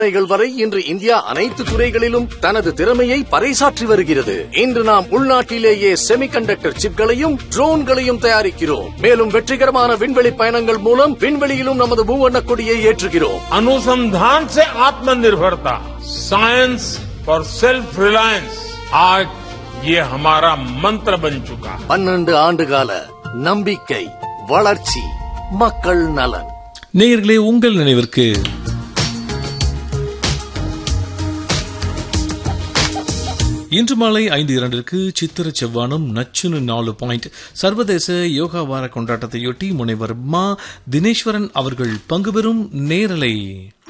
துறைகள் வரை இன்று இந்தியா அனைத்து துறைகளிலும் தனது திறமையை பறைசாற்றி வருகிறது இன்று நாம் உள்நாட்டிலேயே செமிகண்டக்டர் சிப்களையும் ட்ரோன்களையும் தயாரிக்கிறோம் மேலும் வெற்றிகரமான விண்வெளி பயணங்கள் மூலம் விண்வெளியிலும் நமது மூவண்ணக் கொடியை ஏற்றுகிறோம் अनुसंधान से आत्मनिर्भरता साइंस फॉर सेल्फ रिलायंस आज ये हमारा मंत्र बन चुका है பன்னெண்டு ஆண்டுகால நம்பிக்கை வளர்ச்சி மக்கள் நலன் நேயர்களே உங்கள் நினைவிற்கு இன்று மாலை ஐந்து இரண்டிற்கு சித்திர செவ்வானம் நச்சுன்னு நாலு பாயிண்ட் சர்வதேச யோகா வார கொண்டாட்டத்தையொட்டி முனைவர் மா தினேஸ்வரன் அவர்கள் பங்கு பெறும் நேரலை